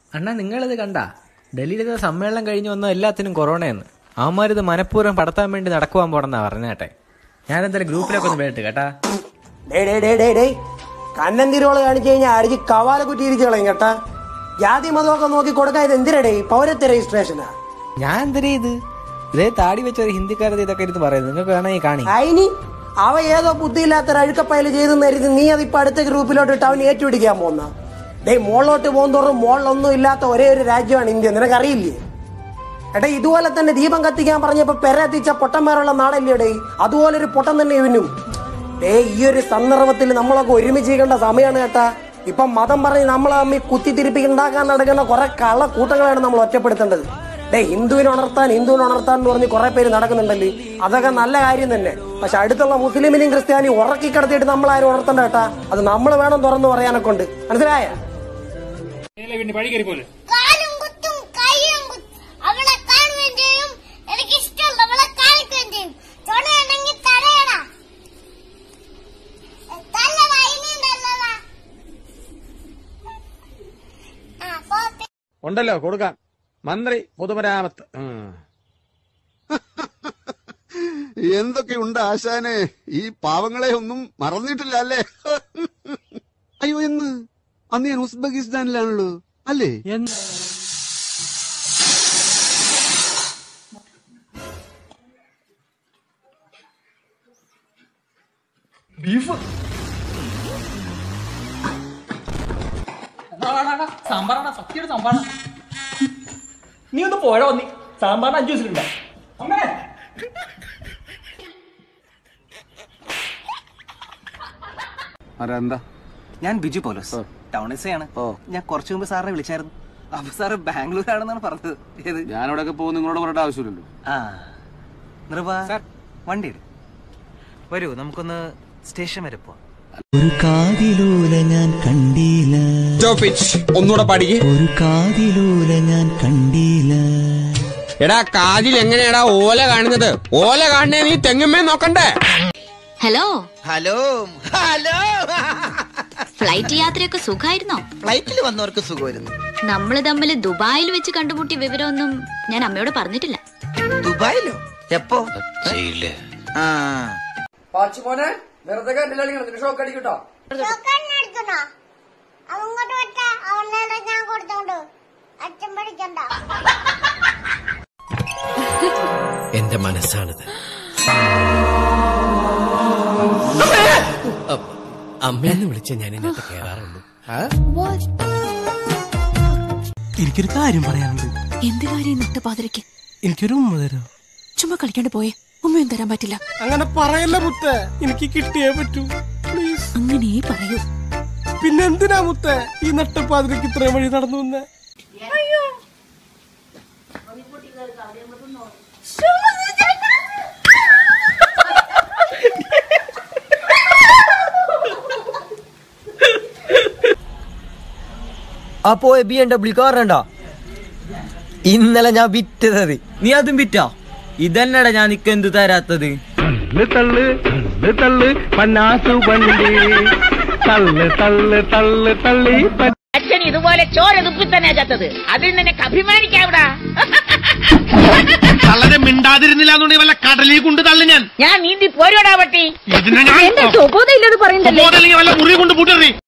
അണ്ണാ നിങ്ങളിത് കണ്ട ഡൽഹിയിലെ സമ്മേളനം കഴിഞ്ഞ് വന്ന എല്ലാത്തിനും കൊറോണയെന്ന് അവന്മാരിത് മനഃപൂർവ്വം പടത്താൻ വേണ്ടി നടക്കുവാൻ പോണെന്നാ പറഞ്ഞേട്ടെ ഞാൻ എന്തായാലും ഗ്രൂപ്പിലൊക്കെ ഒന്ന് വേട്ട് കേട്ടാ ഡേ ഡേ ഡേ ഡേ ഡേ കണ്ണൻ തിരുവോള് കാണിച്ചു കഴിഞ്ഞാൽ അടിച്ച് കവാല കുറ്റി ഇരിച്ചു കളയും കേട്ടാ ജാതി മതമൊക്കെ നോക്കി കൊടുക്കാൻ ഇത് എന്തിനടേ പൗരത്വ രജിസ്ട്രേഷനാ ഞാൻ എന്തിനാ ഇത് ഇതേ താടി വെച്ച ഒരു ഹിന്ദിക്കാരത് ഇതൊക്കെ ഇരുന്ന് പറയുന്നത് നിങ്ങൾക്ക് വേണമെങ്കിൽ കാണി അയിനി അവ ഏതോ ബുദ്ധിയില്ലാത്ത ഒരു അഴുക്കപ്പയല് ചെയ്തെന്ന് കരുതി നീ അതിപ്പോ അടുത്ത ഗ്രൂപ്പിലോട്ട് ഇട്ട് അവൻ ഏറ്റുപിടിക്കാൻ പോന്ന ഡേ മോളിലോട്ട് പോകുന്തോറും മോളിലൊന്നും ഇല്ലാത്ത ഒരേ ഒരു രാജ്യമാണ് ഇന്ത്യ നിനക്കറിയില്ലേ എടാ ഇതുപോലെ തന്നെ ദീപം കത്തിക്കാൻ പറഞ്ഞപ്പോ പെരത്തിച്ച പൊട്ടന്മാരുള്ള നാടല്ലേ ഡേ അതുപോലെ ഒരു പൊട്ടൻ തന്നെ ഇവനും ഡേ ഈ ഒരു സന്ദർഭത്തിൽ നമ്മളൊക്കെ ഒരുമിച്ച് ചെയ്യേണ്ട സമയമാണ് കേട്ടാ ഇപ്പൊ മതം പറഞ്ഞ് നമ്മളെ തമ്മിൽ കുത്തിത്തിരിപ്പിക്കുണ്ടാക്കാൻ നടക്കുന്ന കുറെ കള്ള കൂട്ടങ്ങളാണ് നമ്മൾ ഒറ്റപ്പെടുത്തേണ്ടത് ഡേ ഹിന്ദുവിനെ ഉണർത്താൻ ഹിന്ദുവിനെ ഉണർത്താൻ എന്ന് പറഞ്ഞ് കുറെ പേര് നടക്കുന്നുണ്ടല്ലേ അതൊക്കെ നല്ല കാര്യം തന്നെ പക്ഷെ അടുത്തുള്ള മുസ്ലിമിനെയും ക്രിസ്ത്യാനിയും ഉറക്കി കിടത്തിയിട്ട് നമ്മൾ ആരും ഉണർത്തണ്ട കേട്ടാ അത് നമ്മൾ വേണം തുറന്നു പറയാനൊക്കെ ഉണ്ട് മനസ്സിലായ കാലും കുത്തും കൈയും കുത്തും അവളെ കാണുകയും ചെയ്യും എനിക്ക് ഇഷ്ടമുള്ള അവളെ കാണിക്കുകയും ചെയ്യും തൊടയണമെങ്കിൽ തടയണ തല്ലടാ ഇനിയും തല്ലടാ ആ പോട്ടെ ഉണ്ടല്ലോ കൊടുക്കാം മന്ത്രി പൊതുമരാമത്ത് ഉം. എന്തൊക്കെയുണ്ട് ആശാനെ ഈ പാവങ്ങളെ ഒന്നും മറന്നിട്ടില്ല അല്ലേ അയ്യോ എന്ന് അന്ന് ഞാൻ ഉസ്ബെക്കിസ്ഥാനിലാണല്ലോ അല്ലേ സാമ്പാറാണ് സത്യയുടെ സാമ്പാറാണ് നീ ഒന്ന് പോഴോ നീ സാമ്പാറിന് അഞ്ചു ദിവസത്തിലുണ്ടോ അമ്മേ ആരാ ഞാൻ ബിജു പോലോസ് ടൗൺ എസ് ആണ് ഞാൻ കുറച്ചു മുമ്പ് സാറിനെ വിളിച്ചായിരുന്നു അപ്പൊ സാറ് ബാംഗ്ലൂരാണെന്നാണ് പറഞ്ഞത് ഏത് ഞാനവിടെയൊക്കെ പോകും നിങ്ങളോട് പറഞ്ഞിട്ട് ആവശ്യമില്ലല്ലോ ആ നിർവാ വണ്ടി എടു. വരൂ നമുക്കൊന്ന് സ്റ്റേഷൻ വരെ പോവാം ഒരു കാതിലൂല ഞാൻ കണ്ടില്ല ഒന്നുകൂടെ പാടിക്കേ ഒരു കാതിലൂല ഞാൻ കണ്ടില്ല എടാ കാതിൽ എങ്ങനെയാടാ ഓല കാണുന്നത് ഓല കാണണേ നീ തെങ്ങുമേ നോക്കണ്ടേ ഹലോ ഹലോ ഹലോ ഫ്ലൈറ്റ് യാത്രയൊക്കെ സുഖമായിരുന്നോ ഫ്ലൈറ്റിൽ വന്നവർക്ക് സുഖമായിരുന്നു നമ്മൾ തമ്മിൽ ദുബായിൽ വെച്ച് കണ്ടുമുട്ടിയ വിവരമൊന്നും ഞാൻ അമ്മയോട് പറഞ്ഞിട്ടില്ല ദുബായിലോ എപ്പോ ആ പാച്ചുമോനെ വെറുതെ കണ്ടില്ല ഷോക്ക് അടിക്കട്ടോ എടുക്കണോ അവങ്ങോട്ട് വിട്ട അവളുടെ ഞാൻ കൊടുത്തോണ്ട് അച്ഛൻ പഠിക്കണ്ട എന്റെ മനസ്സാണിത് അമ്മയെന്ന് വിളിച്ച ഞാൻ ഇതിനകത്ത് കയറാറുള്ളൂ എനിക്കൊരു കാര്യം പറയാനുണ്ട് എന്ത് കാര്യം നട്ടപാതിരയ്ക്ക് എനിക്കൊരു ഉമ്മ തരോ ചുമ്മാ കളിക്കാണ്ട് പോയേ ഉമ്മയും തരാൻ പറ്റില്ല അങ്ങനെ പറയല്ല മുത്തേ എനിക്ക് കിട്ടിയേ പറ്റൂ പ്ലീസ് അങ്ങനെ പറയൂ പിന്നെ എന്തിനാ മുത്തേ ഈ നട്ടപ്പാതിരക്ക് ഇത്രയും വഴി നടന്നു വന്നേ അപ്പോ ബി എം ഡബ്ല്യു കാർ ഉണ്ടോ ഇന്നലെ ഞാൻ വിറ്റത് നീ അതും വിറ്റാ ഇതന്നെടാ ഞാൻ നിക്ക് എന്ത് തരാത്തത് തള്ളു തള്ളു തള്ളു തള്ളു പന്നാസു വണ്ടി തള്ളു തള്ളു തള്ളു തള്ളി അച്ഛൻ ഇതുപോലെ ചോര തുപ്പി തന്നെ ചത്തത് അതിൽ നിനക്ക് അഭിമാനിക്കാവിടാ തള്ളനെ മിണ്ടാതിരുന്നില്ല എന്നുണ്ടെങ്കിൽ വല്ല കടലിൽ കൊണ്ട് തള്ളു ഞാൻ ഞാൻ നീന്തി പോരോടാ പട്ടി ഇതിനെ ഞാൻ സ്വബോധം ഇല്ലെന്ന് പറയുന്നല്ലേ വല്ല മുറി കൊണ്ട് പൂട്ടറി